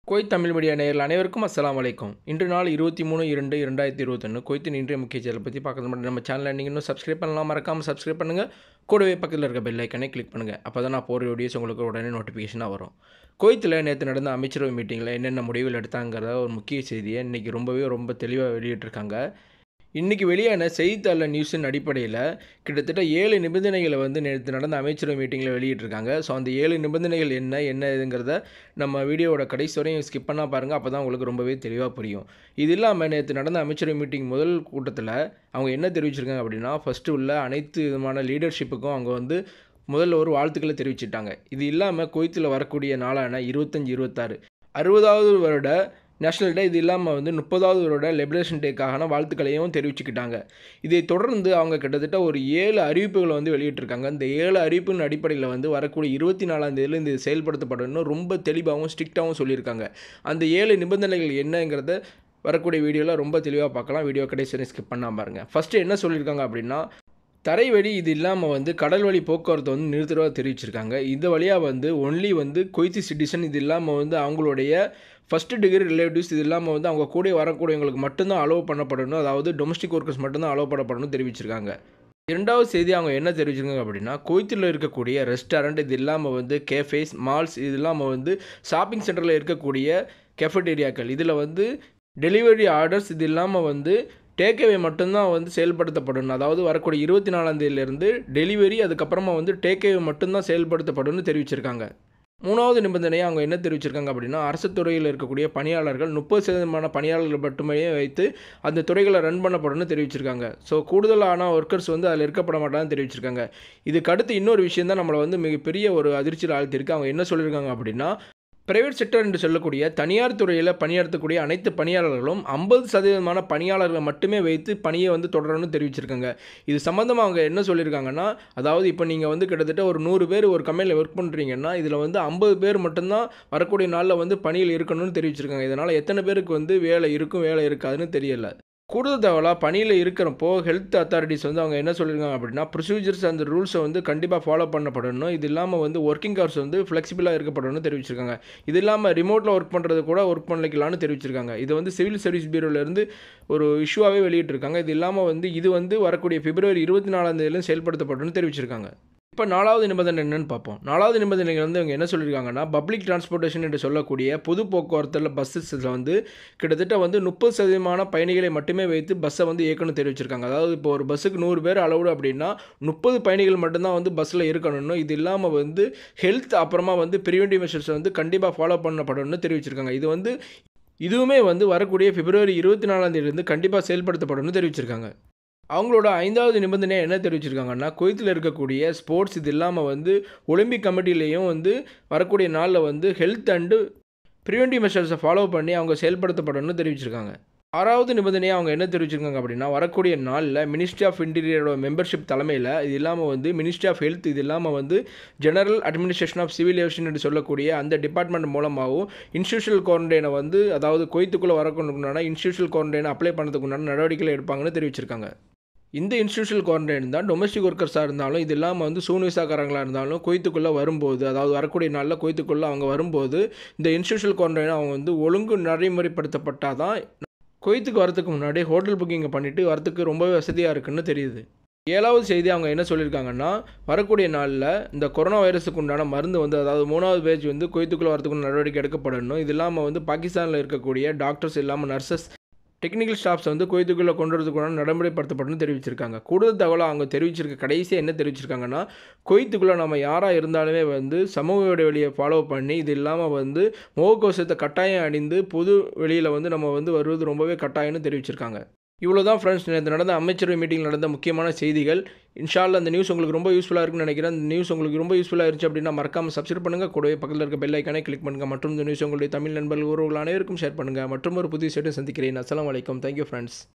Kuwait Tamil media நேயர்கள் அனைவருக்கும் அஸ்ஸலாமு அலைக்கும் இன்று நாள் இருபத்தி மூணு இரண்டு இரண்டாயிரத்தி இருபத்தொன்று குவைத்தின் இன்றைய முக்கிய செய்திகளை பற்றி பார்க்கறது மட்டும் நம்ம சேனலை நீங்கள் இன்னும் சப்ஸ்கிரைப் பண்ணலாம் மறக்காமல் சப்ஸ்கிரைப் பண்ணுங்கள் கூடவே பக்கத்தில் இருக்க பெல் ஐக்கனை கிளிக் பண்ணுங்கள் அப்போ தான் நான் போகிற வீடியோஸ் உங்களுக்கு உடனே நோட்டிஃபிகேஷனாக வரும் குவைத்தில் நேற்று நடந்த அமைச்சரவை மீட்டிங்கில் என்னென்ன முடிவுகள் எடுத்தாங்கிறத ஒரு முக்கிய செய்தியை இன்றைக்கி ரொம்பவே ரொம்ப தெளிவாக வெளியிட்டிருக்காங்க இன்றைக்கி வெளியான செய்தித்தாள நியூஸின் அடிப்படையில் கிட்டத்தட்ட ஏழு நிபந்தனைகளை வந்து நேற்று நடந்த அமைச்சரவை மீட்டிங்கில் வெளியிட்டிருக்காங்க ஸோ அந்த ஏழு நிபந்தனைகள் என்ன என்ன இதுங்கிறத நம்ம வீடியோவோட கடைசி வரையும் ஸ்கிப் பண்ணால் பாருங்கள் அப்போ தான் உங்களுக்கு ரொம்பவே தெளிவாக புரியும் இது இல்லாமல் நேற்று நடந்த அமைச்சரவை மீட்டிங் முதல் கூட்டத்தில் அவங்க என்ன தெரிவிச்சிருக்காங்க அப்படின்னா ஃபஸ்ட்டு உள்ள அனைத்து விதமான லீடர்ஷிப்புக்கும் அவங்க வந்து முதல்ல ஒரு வாழ்த்துக்களை தெரிவிச்சிட்டாங்க இது இல்லாமல் குவைத்தில் வரக்கூடிய நாளான இருபத்தஞ்சி இருபத்தாறு அறுபதாவது வருட நேஷனல் டே இது இல்லாமல் வந்து முப்பதாவது வருட லிபரேஷன் டேக்கான வாழ்த்துக்களையும் தெரிவிச்சுக்கிட்டாங்க இதை தொடர்ந்து அவங்க கிட்டத்தட்ட ஒரு ஏழு அறிவிப்புகளை வந்து வெளியிட்டிருக்காங்க இந்த ஏழு அறிவிப்பின் அடிப்படையில் வந்து வரக்கூடிய இருபத்தி நாலாம் தேதியில் இந்த செயல்படுத்தப்படணும் ரொம்ப தெளிவாகவும் ஸ்ட்ரிக்டாகவும் சொல்லியிருக்காங்க அந்த ஏழு நிபந்தனைகள் என்னங்கிறத வரக்கூடிய வீடியோவில் ரொம்ப தெளிவாக பார்க்கலாம் வீடியோ கடைசி வரை ஸ்கிப் பண்ணாமல் பாருங்கள் ஃபஸ்ட்டு என்ன சொல்லியிருக்காங்க அப்படின்னா தரைவழி இது இல்லாமல் வந்து கடல் வழி போக்குவரத்தை வந்து நிறுத்துறதா தெரிவிச்சிருக்காங்க இந்த வழியாக வந்து ஒன்லி வந்து கொய்த்தி சிட்டிசன் இது இல்லாமல் வந்து அவங்களுடைய ஃபஸ்ட்டு டிகிரி ரிலேட்டிவ்ஸ் இது இல்லாமல் வந்து அவங்க கூட வரக்கூடியவங்களுக்கு மட்டும்தான் அலோவ் பண்ணப்படணும் அதாவது டொமஸ்டிக் ஒர்க்கர்ஸ் மட்டும்தான் அலோவ் பண்ணப்படணும் தெரிவிச்சிருக்காங்க இரண்டாவது செய்தி அவங்க என்ன தெரிவிச்சிருக்காங்க அப்படின்னா குவைத்தில் இருக்கக்கூடிய ரெஸ்டாரண்ட் இது இல்லாமல் வந்து கேஃபேஸ் மால்ஸ் இது இல்லாமல் வந்து ஷாப்பிங் சென்டரில் இருக்கக்கூடிய கெஃபடேரியாக்கள் இதில் வந்து டெலிவரி ஆர்டர்ஸ் இது இல்லாமல் வந்து டேக்அவே மட்டும்தான் வந்து செயல்படுத்தப்படணும் அதாவது வரக்கூடிய இருபத்தி நாலாந்தேதியிலேருந்து டெலிவரி அதுக்கப்புறமா வந்து டேக்அவே மட்டும்தான் செயல்படுத்தப்படும்னு தெரிவிச்சிருக்காங்க மூணாவது நிபந்தனையை அவங்க என்ன தெரிவிச்சிருக்காங்க அப்படின்னா அரசு துறையில் இருக்கக்கூடிய பணியாளர்கள் முப்பது சதவீதமான பணியாளர்கள் மட்டுமே வைத்து அந்த துறைகளை ரன் பண்ணப்படும்னு தெரிவிச்சிருக்காங்க ஸோ கூடுதலான ஒர்க்கர்ஸ் வந்து அதில் இருக்கப்பட மாட்டாங்கன்னு தெரிவிச்சிருக்காங்க இதுக்கு அடுத்து இன்னொரு விஷயம் தான் நம்மளை வந்து மிகப்பெரிய ஒரு அதிர்ச்சியில் ஆழ்த்திருக்கு அவங்க என்ன சொல்லியிருக்காங்க அப்படின்னா பிரைவேட் செக்டர் என்று சொல்லக்கூடிய தனியார் துறையில் பணியாற்றக்கூடிய அனைத்து பணியாளர்களும் ஐம்பது சதவீதமான பணியாளர்களை மட்டுமே வைத்து பணியை வந்து தொடரணும்னு தெரிவிச்சிருக்காங்க இது சம்மந்தமாக அவங்க என்ன சொல்லியிருக்காங்கன்னா அதாவது இப்போ நீங்கள் வந்து கிட்டத்தட்ட ஒரு நூறு பேர் ஒரு கம்பெனியில் ஒர்க் பண்ணுறீங்கன்னா இதில் வந்து ஐம்பது பேர் மட்டும்தான் வரக்கூடிய நாளில் வந்து பணியில் இருக்கணும்னு தெரிவிச்சிருக்காங்க இதனால் எத்தனை பேருக்கு வந்து வேலை இருக்கும் வேலை இருக்காதுன்னு தெரியல கூடுதல் தகவலாக பணியில் இருக்கிறப்போ ஹெல்த் அத்தாரிட்டிஸ் வந்து அவங்க என்ன சொல்லியிருக்காங்க அப்படின்னா ப்ரொசீஜர்ஸ் அந்த ரூல்ஸை வந்து கண்டிப்பாக ஃபாலோ பண்ணப்படணும் இது இல்லாமல் வந்து ஒர்க்கிங் ஹவர்ஸ் வந்து ஃப்ளெக்சிபிளாக இருக்கப்படணும்னு தெரிவிச்சிருக்காங்க இது இல்லாமல் ரிமோட்டில் ஒர்க் பண்ணுறது கூட ஒர்க் பண்ணிக்கலாம்னு தெரிவிச்சிருக்காங்க இது வந்து சிவில் சர்வீஸ் பியூரோலேருந்து ஒரு இஷ்யூவாகவே வெளியிட்டிருக்காங்க இது இல்லாமல் வந்து இது வந்து வரக்கூடிய பிப்ரவரி இருபத்தி நாலாம் தேதியிலும் செயல்படுத்தப்படணும்னு தெரிவிச்சிருக்காங்க இப்போ நாலாவது நிபந்தனை என்னென்னு பார்ப்போம் நாலாவது நிபந்தனைகள் வந்து அவங்க என்ன சொல்லியிருக்காங்கன்னா பப்ளிக் டிரான்ஸ்போர்ட்டேஷன் என்று சொல்லக்கூடிய பொது போக்குவரத்தில் பஸ்ஸஸில் வந்து கிட்டத்தட்ட வந்து முப்பது சதவீதமான பயணிகளை மட்டுமே வைத்து பஸ்ஸை வந்து இயக்கணும் தெரிவிச்சிருக்காங்க அதாவது இப்போ ஒரு பஸ்ஸுக்கு நூறு பேர் அளவுடு அப்படின்னா முப்பது பயணிகள் மட்டும்தான் வந்து பஸ்ஸில் இருக்கணும்னு இது இல்லாமல் வந்து ஹெல்த் அப்புறமா வந்து ப்ரிவென்டிவ் மெஷர்ஸ் வந்து கண்டிப்பாக ஃபாலோ பண்ணப்படணும்னு தெரிவிச்சிருக்காங்க இது வந்து இதுவுமே வந்து வரக்கூடிய பிப்ரவரி இருபத்தி நாலாம் தேதியிலிருந்து கண்டிப்பாக செயல்படுத்தப்படும்னு தெரிவிச்சிருக்காங்க அவங்களோட ஐந்தாவது நிபந்தனை என்ன தெரிவிச்சிருக்காங்கன்னா குவைத்தில் இருக்கக்கூடிய ஸ்போர்ட்ஸ் இது இல்லாமல் வந்து ஒலிம்பிக் கமிட்டிலையும் வந்து வரக்கூடிய நாளில் வந்து ஹெல்த் அண்டு ப்ரிவென்டிவ் மெஷர்ஸை ஃபாலோ பண்ணி அவங்க செயல்படுத்தப்படணும்னு தெரிவிச்சிருக்காங்க ஆறாவது நிபந்தனையை அவங்க என்ன தெரிவிச்சிருக்காங்க அப்படின்னா வரக்கூடிய நாளில் மினிஸ்ட்ரி ஆஃப் இன்டீரியரோட மெம்பர்ஷிப் தலைமையில் இது இல்லாமல் வந்து மினிஸ்ட்ரி ஆஃப் ஹெல்த் இது இல்லாமல் வந்து general administration of civil aviation என்று சொல்லக்கூடிய அந்த டிபார்ட்மெண்ட் மூலமாகவும் இன்ஸ்டியூஷனல் குவாரண்டைனை வந்து அதாவது கொய்த்துக்குள்ளே வரக்கூடிய இன்ஸ்டியூஷனல் குவாரண்டைனை அப்ளை பண்ணுறதுக்கு உண்டான நடவடிக்கைகள் எடுப்பாங்கன்னு தெரிவிச்சிருக்காங்க இந்த இன்ஸ்டியூஷனல் குவாரண்டைன் தான் டொமஸ்டிக் ஒர்க்கர்ஸாக இருந்தாலும் இது இல்லாமல் வந்து சூன்விசாக்காரங்களாக இருந்தாலும் கொய்த்துக்குள்ளே வரும்போது அதாவது வரக்கூடிய நாளில் கொய்த்துக்குள்ளே அவங்க வரும்போது இந்த இன்ஸ்டியூஷனல் குவாரண்டைனை அவங்க வந்து ஒழுங்கு நடைமுறைப்படுத்தப்பட்டால் தான் கொய்த்துக்கு வரதுக்கு முன்னாடி ஹோட்டல் புக்கிங்கை பண்ணிவிட்டு வரத்துக்கு ரொம்பவே வசதியாக இருக்குன்னு தெரியுது ஏழாவது செய்தி அவங்க என்ன சொல்லியிருக்காங்கன்னா வரக்கூடிய நாளில் இந்த கொரோனா வைரஸுக்கு உண்டான மருந்து வந்து அதாவது மூணாவது பேஜ் வந்து கொய்த்துக்குள்ளே வரதுக்கு நடவடிக்கை எடுக்கப்படணும் இது இல்லாமல் வந்து பாகிஸ்தானில் இருக்கக்கூடிய டாக்டர்ஸ் இல்லாமல் நர்சஸ் டெக்னிக்கல் ஸ்டாஃப்ஸ் வந்து குவைத்துக்குள்ளே கொண்டு வரதுக்குள்ள நடைமுறைப்படுத்தப்படும் தெரிவிச்சிருக்காங்க கூடுதல் தகவலாக அவங்க தெரிவிச்சிருக்க கடைசியாக என்ன தெரிவிச்சிருக்காங்கன்னா குவைத்துக்குள்ளே நம்ம யாராக இருந்தாலுமே வந்து சமூக இடைவெளியை ஃபாலோ பண்ணி இது இல்லாமல் வந்து முகக்கோசத்தை கட்டாயம் அணிந்து பொது வெளியில் வந்து நம்ம வந்து வருவது ரொம்பவே கட்டாயம்னு தெரிவிச்சிருக்காங்க இவ்வளோ தான் ஃப்ரெண்ட்ஸ் நேற்று நடந்த அமைச்சரவை மீட்டிங் நடந்த முக்கியமான செய்திகள் இன்ஷால்ல அந்த நியூஸ் உங்களுக்கு ரொம்ப யூஸ்ஃபுல்லாக இருக்குன்னு நினைக்கிறேன் அந்த நியூஸ் உங்களுக்கு ரொம்ப யூஸ்ஃபுல்லாக இருந்துச்சு அப்படின்னா மறக்காமல் சப்ஸ்கிரைப் பண்ணுங்கள் கூடவே பக்கத்தில் இருக்க பெல் ஐக்கானே கிளிக் பண்ணுங்கள் மற்றும் இந்த நியூஸ் உங்களுடைய தமிழ் நண்பர்கள் உறவுகள் அனைவருக்கும் ஷேர் பண்ணுங்கள் மற்றும் ஒரு புதிய சேட்டை சந்திக்கிறேன் அஸ்லாம் வலைக்கம் தேங்க்யூ ஃப்ரெண்ட்ஸ்